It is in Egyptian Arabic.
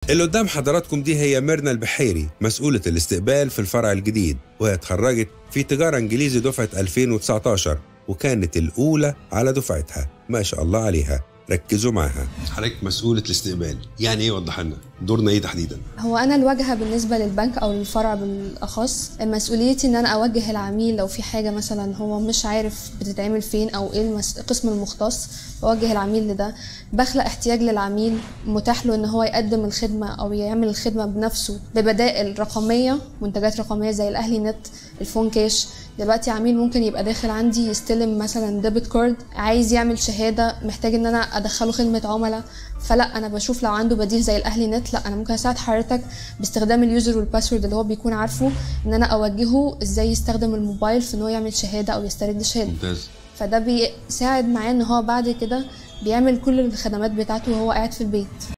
اللي قدام حضراتكم دي هي ميرنا البحيري مسؤولة الاستقبال في الفرع الجديد وهي اتخرجت في تجارة انجليزي دفعة 2019 وكانت الأولى على دفعتها ما شاء الله عليها ركزوا معاها حضرتك مسؤولة الاستقبال يعني ايه وضح لنا دورنا ايه تحديدا هو انا الواجهه بالنسبه للبنك او للفرع بالاخص مسؤوليتي ان انا اوجه العميل لو في حاجه مثلا هو مش عارف بتتعمل فين او ايه المس- القسم المختص بوجه العميل لده بخلق احتياج للعميل متاح له ان هو يقدم الخدمه او يعمل الخدمه بنفسه ببدائل رقميه منتجات رقميه زي الاهلي نت الفون كاش دلوقتي عميل ممكن يبقى داخل عندي يستلم مثلا ديبت كارد عايز يعمل شهاده محتاج ان انا ادخله خدمه عملاء فلا انا بشوف لو عنده بديل زي الاهلي نت لا انا ممكن اساعد حضرتك باستخدام اليوزر والباسورد اللي هو بيكون عارفه ان انا اوجهه ازاي يستخدم الموبايل في ان هو يعمل شهاده او يسترد شهاده ممتاز فده بيساعد معاه ان هو بعد كده بيعمل كل الخدمات بتاعته وهو قاعد في البيت